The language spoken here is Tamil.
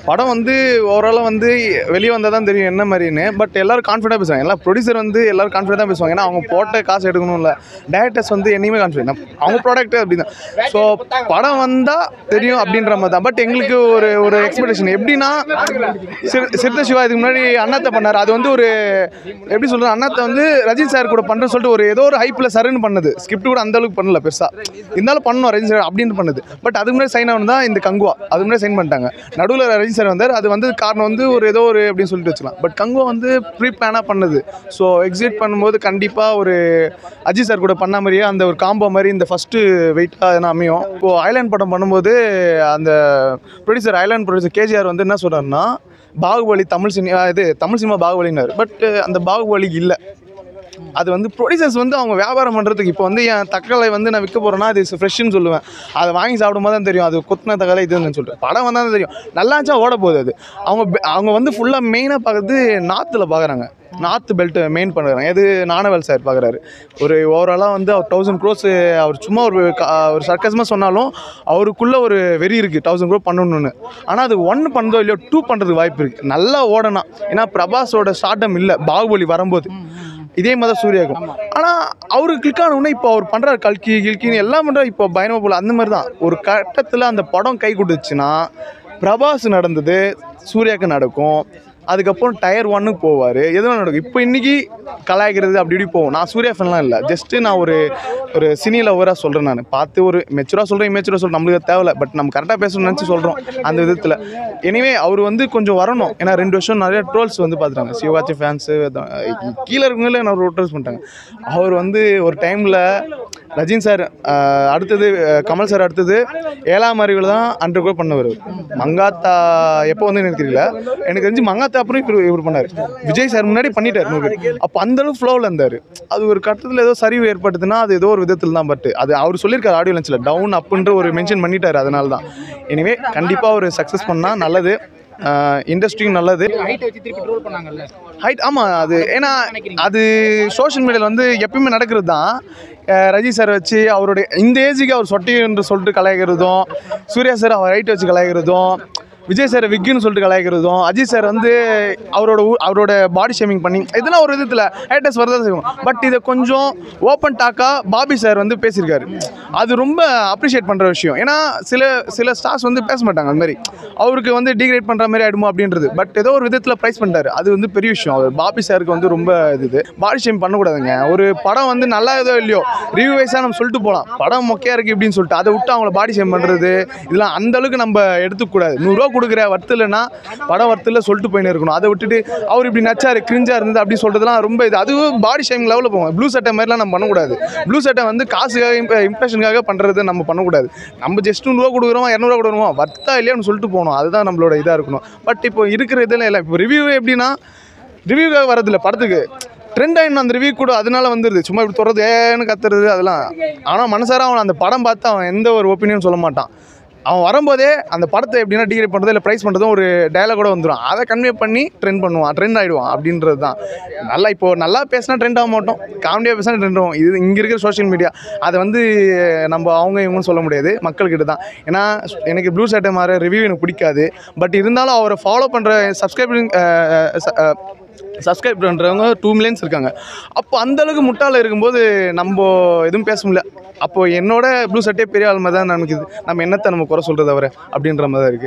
படம் வந்து ஓவராலாக வந்து வெளியே வந்தால் தான் தெரியும் என்ன மாதிரின்னு பட் எல்லாரும் கான்ஃபிடண்டாக பேசுவாங்க எல்லாம் ப்ரொடியூசர் வந்து எல்லாரும் கான்ஃபிடண்டாக பேசுவாங்க ஏன்னா அவங்க போட்ட காசு எடுக்கணும்ல டேரக்டர்ஸ் வந்து என்னையுமே கான்ஃபிடன்ட் அவங்க ப்ராடக்ட் அப்படி தான் ஸோ படம் வந்தால் தெரியும் அப்படின்ற மாதிரி தான் பட் எங்களுக்கு ஒரு ஒரு எக்ஸ்பெக்டேஷன் எப்படின்னா சிறு சிறுத்தை சிவா இதுக்கு முன்னாடி அண்ணாத்தை பண்ணார் அது வந்து ஒரு எப்படி சொல்கிறது அண்ணாத்தை வந்து ரஜினி சார் கூட பண்ணுறேன்னு சொல்லிட்டு ஒரு ஏதோ ஒரு ஹைப்பில் சருன்னு பண்ணது ஸ்கிரிப்ட் கூட அந்த அளவுக்கு பண்ணல பெருசாக இருந்தாலும் பண்ணணும் ரஜினி சார் அப்படின்னு பண்ணுது பட் அதுக்கு முன்னாடி சைன் ஆகணும் தான் இந்த கங்குவா அதுக்கு முன்னாடி சைன் பண்ணிட்டாங்க நடுவில் ரஜினி சார் வந்தார் அது வந்து காரணம் வந்து ஒரு ஏதோ ஒரு அப்படின்னு சொல்லிட்டு வச்சுக்கலாம் பட் கங்குவா வந்து ப்ரீ பிளானாக பண்ணது ஸோ எக்ஸிட் பண்ணும்போது கண்டிப்பாக ஒரு அஜித் சார் கூட பண்ண மாதிரியே அந்த ஒரு காம்போ மாதிரி இந்த ஃபஸ்ட்டு வெயிட்டாக எதனா அமையும் இப்போது ஐலாண்ட் படம் பண்ணும்போது அந்த ப்ரொடியூசர் ஐலாண்ட் ப்ரொடியூசர் கேஜிஆர் வந்து என்ன சொல்கிறாருன்னா பாகுபலி தமிழ் சினிமா இது தமிழ் சினிமா பாகுபலினார் பட் அந்த பாகுபலி இல்லை அது வந்து ப்ரொடியூசர்ஸ் வந்து அவங்க வியாபாரம் பண்ணுறதுக்கு இப்போ வந்து என் தக்கலை வந்து நான் விற்க போகிறேன்னா அது ஃப்ரெஷ்ஷுன்னு சொல்லுவேன் அதை வாங்கி சாப்பிடும்போது தான் தெரியும் அது குத்தின தக்கலை இதுன்னு சொல்லிட்டு படம் வந்தால் தான் தெரியும் நல்லாச்சா ஓட போகுது அது அவங்க பெ- அவங்க வந்து ஃபுல்லாக மெயினாக பார்க்குறது நார்த்தில் பார்க்குறாங்க நார்த் பெல்ட் மெயின் பண்ணுறாங்க எது நானவேல் சார் பார்க்குறாரு ஒரு ஓவராலாக வந்து அவர் தௌசண்ட் க்ரோஸ் அவர் சும்மா ஒரு க- ஒரு சர்க்கஸமாக சொன்னாலும் அவருக்குள்ளே ஒரு வெறி இருக்குது தௌசண்ட் க்ரோ பண்ணணும்னு ஆனால் அது ஒன்று பண்ணுறதோ இல்லையோ டூ பண்ணுறதுக்கு வாய்ப்பு இருக்குது நல்லா ஓடணும் ஏன்னா பிரபாஸோட ஷார்ட்டம் இல்லை பாகுபலி வரும்போது இதே மாதிரி தான் சூர்யாக்கும் ஆனால் அவருக்கு கிளிக் ஆன உடனே இப்போ அவர் பண்ணுறாரு கல்கி கில்கின்னு எல்லாம் பண்ணுறாரு இப்போ பயணமா போல அந்த மாதிரி தான் ஒரு கட்டத்தில் அந்த படம் கை கொடுத்துச்சுன்னா பிரபாஸ் நடந்தது சூர்யாவுக்கு நடக்கும் அதுக்கப்புறம் டயர் ஒன்னுக்கு போவார் எதுவும் நடக்கும் இப்போ இன்றைக்கி கலாய்க்கிறது அப்படி இப்படி போகும் நான் சூர்யா ஃபேன்லாம் இல்லை ஜஸ்ட்டு நான் ஒரு ஒரு சினி லவராக சொல்கிறேன் நான் பார்த்து ஒரு மெச்சூராக சொல்கிறேன் இமெச்சூராக சொல்கிறேன் நம்மளுக்கு தேவையில்ல பட் நம்ம கரெக்டாக பேசணும்னு நினச்சி சொல்கிறோம் அந்த விதத்தில் எனிவே அவர் வந்து கொஞ்சம் வரணும் ஏன்னா ரெண்டு வருஷம் நிறைய ட்ரோல்ஸ் வந்து பார்த்துட்டாங்க சிவகாட்சி ஃபேன்ஸு கீழே இருக்கவங்களே நான் ஒரு ட்ரோல்ஸ் பண்ணிட்டாங்க அவர் வந்து ஒரு டைமில் ரஜினி சார் அஹ், அடுத்தது அஹ், கமல் சார் அடுத்தது ஏழாம் அறிவில் தான் அண்டர் கூட பண்ணவர் மங்காத்தா எப்போ வந்து எனக்கு தெரியல எனக்கு தெரிஞ்சு மங்காத்தா அப்புறம் இவர் இவர் பண்ணார் விஜய் சார் முன்னாடி பண்ணிட்டார் நூறு அப்போ அந்தளவு ஃப்ளோவில் இருந்தார் அது ஒரு கட்டத்தில் ஏதோ சரிவு ஏற்படுத்துனா அது ஏதோ ஒரு விதத்தில் தான் பட் அது அவர் சொல்லியிருக்காரு ஆடியோ லஞ்சில் டவுன் அப்புன்ற ஒரு மென்ஷன் பண்ணிட்டார் அதனால தான் எனிவே கண்டிப்பாக ஒரு சக்ஸஸ் பண்ணால் நல்லது இண்டஸ்ட்ரியும் நல்லது ஹைட்டை வச்சு திருப்பி ட்ரோல் பண்ணாங்கல்ல ஹைட் ஆமாம் அது ஏன்னா அது சோஷியல் மீடியாவில் வந்து எப்பயுமே நடக்கிறது தான் அஹ் ரஜி சார் வச்சு அவருடைய இந்த ஏஜுக்கு அவர் சொட்டி என்று சொல்லிட்டு கலாய்க்கிறதும் சூர்யா சார் அவர் ஹைட் வச்சு கலாய்க்கிறதும் விஜய் சார் விக்குன்னு சொல்லிட்டு கலாய்க்கிறதும் அஜித் சார் வந்து அவரோட ஊ- அவரோட பாடி ஷேமிங் பண்ணி இதெல்லாம் ஒரு விதத்தில் ஹேட்டர்ஸ் வரதான் செய்வோம் பட் இதை கொஞ்சம் ஓப்பன் டாக்காக பாபி சார் வந்து பேசியிருக்காரு அது ரொம்ப அப்ரிஷியேட் பண்ணுற விஷயம் ஏன்னா சில சில ஸ்டார்ஸ் வந்து பேச மாட்டாங்க அந்த மாதிரி அவருக்கு வந்து டிகிரேட் பண்ணுற மாதிரி ஆயிடுமோ அப்படின்றது பட் ஏதோ ஒரு விதத்தில் ப்ரைஸ் பண்ணிட்டாரு அது வந்து பெரிய விஷயம் அவர் பாபி சாருக்கு வந்து ரொம்ப இது இது பாடி ஷேம் பண்ணக்கூடாதுங்க ஒரு படம் வந்து நல்லா ஏதோ இல்லையோ ரிவ்யூ வைஸாக நம்ம சொல்லிட்டு போகலாம் படம் மொக்கையாக இருக்குது இப்படின்னு சொல்லிட்டு அதை விட்டு அவங்கள பாடி ஷேம் பண்ணுறது இதெல்லாம் அந்த அளவுக்கு நம்ம எடுத்துக்கூடாது நூறுரூவா கொடுக்குற வர்த்தில்னா படம் வர்த்தில் சொல்லிட்டு போயின்னு இருக்கணும் அதை விட்டுட்டு அவர் இப்படி நச்சாரு கிரிஞ்சா இருந்தது அப்படி சொல்கிறதுலாம் ரொம்ப இது அதுவும் பாடி ஷேமிங் லெவலில் போவோம் ப்ளூ சட்டை மாதிரிலாம் நம்ம பண்ணக்கூடாது ப்ளூ சட்டை வந்து காசுக்காக இம்ப்ரெஷனுக்காக பண்ணுறது நம்ம பண்ணக்கூடாது நம்ம ஜஸ்ட் நூறுரூவா கொடுக்குறோம் இரநூறுவா கொடுக்குறோம் வர்த்தா இல்லையான்னு சொல்லிட்டு போகணும் அதுதான் நம்மளோட இதாக இருக்கணும் பட் இப்போ இருக்கிற இதில் இல்லை இப்போ ரிவ்யூ எப்படின்னா ரிவ்யூக்காக வரதில்ல படத்துக்கு ட்ரெண்ட் ஆகிடும் அந்த ரிவ்யூ கூட அதனால வந்துடுது சும்மா இப்படி தொடர்றது ஏன்னு கத்துறது அதெல்லாம் ஆனால் மனசார அவன் அந்த படம் பார்த்து அவன் எந்த ஒரு ஒப்பீனியன் சொல்ல மாட்டான் அவன் வரும்போதே அந்த படத்தை எப்படின்னா டிகிரேட் பண்ணுறது இல்லை ப்ரைஸ் பண்ணுறதும் ஒரு டயலாகோட வந்துடும் அதை கன்வே பண்ணி ட்ரெண்ட் பண்ணுவான் ட்ரெண்ட் ஆகிடுவான் அப்படின்றது தான் நல்லா இப்போ நல்லா பேசினா ட்ரெண்ட் ஆக மாட்டோம் காமெடியாக பேசினா ட்ரெண்ட் ஆகும் இது இங்கே இருக்கிற சோஷியல் மீடியா அதை வந்து நம்ம அவங்க இவங்கன்னு சொல்ல முடியாது மக்கள்கிட்ட தான் ஏன்னா எனக்கு ப்ளூ சட்டை மாற ரிவ்யூ எனக்கு பிடிக்காது பட் இருந்தாலும் அவரை ஃபாலோ பண்ணுற சப்ஸ்கிரைபிங் சப்ஸ்கிரைப் பண்ணுறவங்க டூ மில்லியன்ஸ் இருக்காங்க அப்போ அந்தளவுக்கு முட்டாள இருக்கும்போது நம்ம எதுவும் பேச முடியல அப்போ என்னோட ப்ளூ சட்டே பெரிய ஆள் மாதிரி தான் நமக்கு இது நம்ம என்னத்தை நம்ம குறை சொல்கிறது அவரை அப்படின்ற மாதிரி தான் இருக்குது